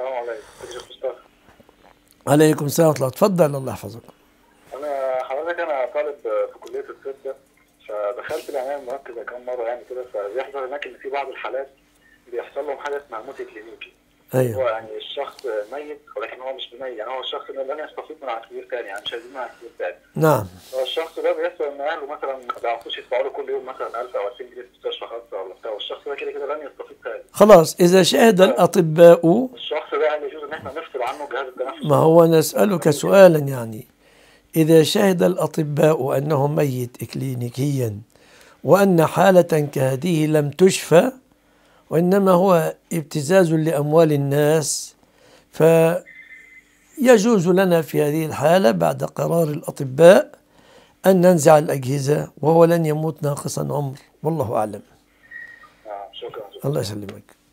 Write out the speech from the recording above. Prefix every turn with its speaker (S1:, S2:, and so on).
S1: السلام عليكم شيخ مصطفى
S2: عليكم السلام ورحمة الله تفضل الله يحفظك
S1: انا حضرتك انا طالب في كليه الطب فدخلت العنايه المركزه كام مره يعني كده فبيحصل هناك ان في بعض الحالات بيحصل لهم حاجه اسمها موت كلينيكي هو
S2: أيوه
S1: يعني الشخص ميت ولكن هو مش ميت يعني هو الشخص اللي لن يستفيد من عصير تاني يعني مش عايزين من عصير تاني
S2: نعم
S1: فالشخص ده بيحصل ان اهله مثلا ما بيعرفوش يدفعوا له كل يوم مثلا 1000 او 2000 جنيه في مستشفى خاصه ولا بتاع والشخص ده كده كده لن يستفيد تاني
S2: خلاص إذا شهد الأطباء
S1: الشخص ده يعني يجوز ان احنا نفصل عنه جهاز التنفس
S2: ما هو نسألك سؤالا يعني إذا شهد الأطباء أنه ميت إكلينيكيا وأن حالة كهذه لم تشفى وإنما هو ابتزاز لأموال الناس فيجوز لنا في هذه الحالة بعد قرار الأطباء أن ننزع الأجهزة وهو لن يموت ناقصا عمر والله أعلم
S1: نعم شكرا
S2: الله يسلمك